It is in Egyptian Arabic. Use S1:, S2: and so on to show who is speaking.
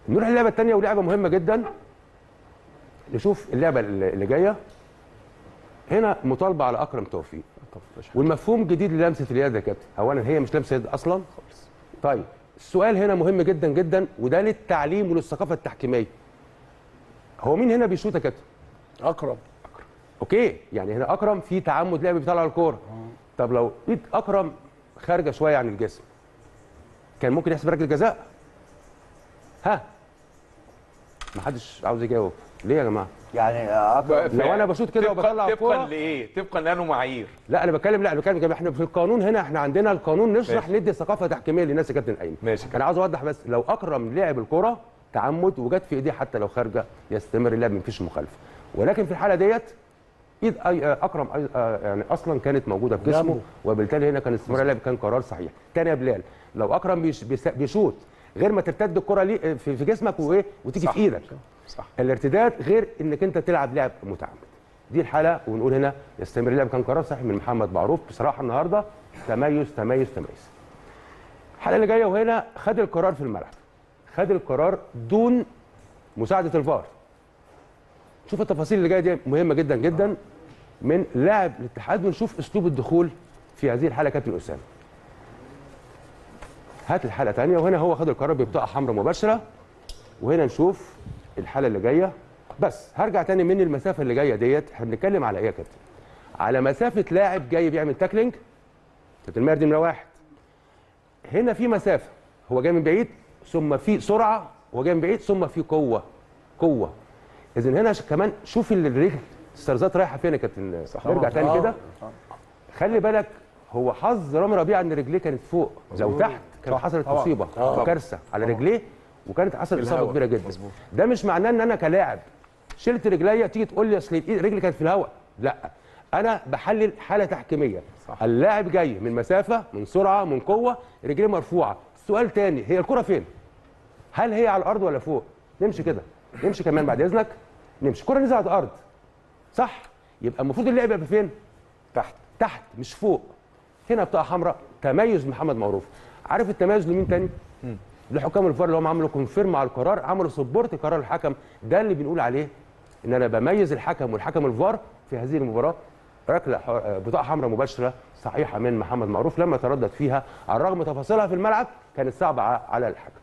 S1: نروح اللعبه الثانيه ولعبه مهمه جدا نشوف اللعبه اللي جايه هنا مطالبه على اكرم توفيق والمفهوم جديد للمسه اليد يا كابتن اولا هي مش لمسه يد اصلا طيب السؤال هنا مهم جدا جدا وده للتعليم وللثقافه التحكيميه هو مين هنا بيشوط يا كابتن
S2: اكرم
S1: اوكي يعني هنا اكرم في تعمد لعب بيطلع الكوره طب لو ايد اكرم خارجه شويه عن الجسم كان ممكن يحسب ركله جزاء ها ما حدش عاوز يجاوب ليه يا جماعه
S3: يعني اكرم
S1: لو انا بشوط كده
S4: طبقاً-
S1: وبطلع
S4: طبقا
S1: الكوره
S4: لايه؟ طبقا لانه معايير
S1: لا انا بتكلم لا انا بتكلم احنا في القانون هنا احنا عندنا القانون نشرح
S4: ماشي.
S1: ندي ثقافه تحكيميه للناس يا كابتن ايمن
S4: ماشي.
S1: انا عاوز اوضح بس لو اكرم لعب الكره تعمد وجت في ايديه حتى لو خارجه يستمر اللعب مفيش مخالفه ولكن في الحاله ديت ايد أي- اكرم أي- آه، يعني اصلا كانت موجوده في جسمه
S2: جنبه.
S1: وبالتالي هنا كان استمرار اللعب كان قرار صحيح تاني يا بلال لو اكرم بيش- بيس- بيشوط غير ما ترتد الكره ليه في في جسمك وايه وتيجي
S4: صح.
S1: في ايدك
S4: صح
S1: الارتداد غير انك انت تلعب لعب متعمد دي الحاله ونقول هنا يستمر اللعب كان قرار صحيح من محمد معروف بصراحه النهارده تميز تميز تميز الحلقه اللي جايه وهنا خد القرار في الملعب خد القرار دون مساعده الفار شوف التفاصيل اللي جايه دي مهمه جدا جدا من لاعب الاتحاد ونشوف اسلوب الدخول في هذه الحاله كابتن اسامه هات الحلقه ثانيه وهنا هو خد القرار ببطاقه حمراء مباشره وهنا نشوف الحاله اللي جايه بس هرجع تاني من المسافه اللي جايه ديت احنا بنتكلم على ايه يا كابتن؟ على مسافه لاعب جاي بيعمل تاكلينج كابتن ماهر دي نمره واحد هنا في مسافه هو جاي من بعيد ثم في سرعه هو جاي من بعيد ثم في قوه قوه اذا هنا ش- كمان شوف الرجل السرزات رايحه فين يا كابتن نرجع تاني
S2: آه.
S1: كده خلي بالك هو حظ رامي ربيعه ان رجليه كانت فوق لو تحت كانت حصلت
S2: طبعاً.
S1: مصيبه
S2: آه.
S1: وكارثه على رجليه وكانت حصلت اصابه
S4: الهوا.
S1: كبيره جدا ده مش معناه ان انا كلاعب شلت رجليا تيجي تقول لي اصل الايد رجلي كانت في الهواء لا انا بحلل حاله تحكيميه
S4: صح.
S1: اللاعب جاي من مسافه من سرعه من قوه رجليه مرفوعه سؤال تاني هي الكره فين هل هي على الارض ولا فوق نمشي كده نمشي كمان بعد اذنك نمشي الكره نزلت على الارض صح يبقى المفروض اللعب يبقى فين
S4: تحت
S1: تحت مش فوق هنا بطاقه حمراء تميز محمد معروف عارف التميز لمين تاني لحكام الفار اللي هم عملوا كونفيرم على القرار عملوا سبورت قرار الحكم ده اللي بنقول عليه ان انا بميز الحكم والحكم الفار في هذه المباراه ركله ح- آه، بطاقه حمراء مباشره صحيحه من محمد معروف لما تردد فيها على الرغم تفاصيلها في الملعب كانت صعبه ع- على الحكم